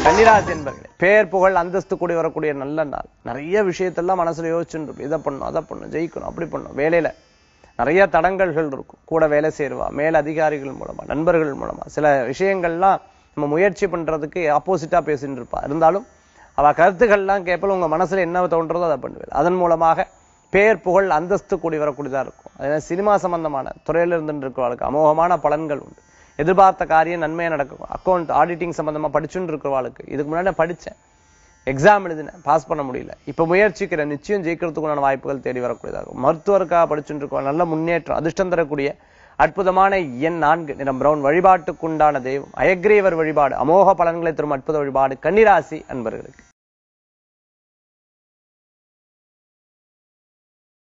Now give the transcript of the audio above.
கன்னிராசி என்பர்களே பேர் புகழ் அந்தஸ்து கூடி வரக்கூடிய நல்ல நாள் நிறைய விஷயத்தெல்லாம் மனசுல யோசிச்சுட்டு இருப்போம். இதை பண்ணும் அதை பண்ணும் ஜெயிக்கணும் அப்படி பண்ணும் வேலையில நிறைய தடங்கல்கள் இருக்கும் கூட வேலை சேருவா மேல் அதிகாரிகள் மூலமா நண்பர்கள் மூலமா சில விஷயங்கள்லாம் நம்ம முயற்சி பண்றதுக்கு ஆப்போசிட்டா பேசிட்டு இருப்பா இருந்தாலும் அவ கருத்துக்கள்லாம் கேட்பல உங்க மனசுல என்ன தோன்றதோ அதை பண்ணுவேன் அதன் மூலமாக பேர் புகழ் அந்தஸ்து கூடி வரக்கூடியதா இருக்கும் அதனால சினிமா சம்பந்தமான துறையில இருந்துட்டு இருக்கிறவர்களுக்கு அமோகமான பலன்கள் உண்டு எதிர்பார்த்த காரியம் நன்மையா நடக்கும் அக்கௌண்ட் ஆடிட்டிங் சம்பந்தமா படிச்சுட்டு இருக்கிறவாளுக்கு இதுக்கு முன்னாடி நான் படிச்சேன் எக்ஸாம் எழுதினேன் பாஸ் பண்ண முடியல இப்ப முயற்சிக்கிறேன் நிச்சயம் ஜெயிக்கிறதுக்குண்டான வாய்ப்புகள் தேடி வரக்கூடியதா இருக்கும் மருத்துவருக்காக படிச்சுட்டு இருக்கோம் நல்ல முன்னேற்றம் அதிர்ஷ்டம் தரக்கூடிய அற்புதமான எண் நான்கு நிறம் பிரவுன் வழிபாட்டுக்குண்டான தெய்வம் அயக்ரீவர் வழிபாடு அமோக பலன்களை தரும் அற்புத வழிபாடு கன்னிராசி அன்பர்களுக்கு